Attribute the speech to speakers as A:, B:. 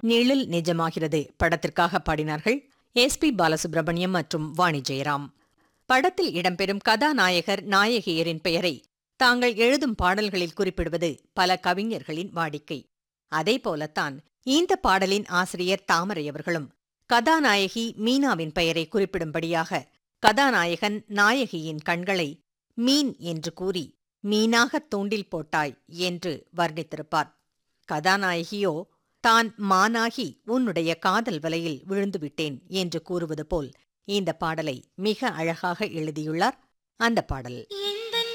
A: நிழல் நிஜமாகிறது படத்திற்காக பாடினார்கள் எஸ் பி பாலசுப்ரமணியம் மற்றும் வாணி ஜெயராம் படத்தில் இடம்பெறும் கதாநாயகர் நாயகியரின் பெயரை தாங்கள் எழுதும் பாடல்களில் குறிப்பிடுவது பல கவிஞர்களின் வாடிக்கை அதேபோலத்தான் இந்த பாடலின் ஆசிரியர் தாமரை அவர்களும் கதாநாயகி மீனாவின் பெயரை குறிப்பிடும்படியாக கதாநாயகன் நாயகியின் கண்களை மீன் என்று கூறி மீனாகத் தூண்டில் போட்டாய் என்று வர்ணித்திருப்பார் கதாநாயகியோ தான் மானாகி உன்னுடைய காதல் வலையில் விழுந்துவிட்டேன் என்று கூறுவது போல் இந்த பாடலை மிக அழகாக எழுதியுள்ளார் அந்த பாடல்
B: என்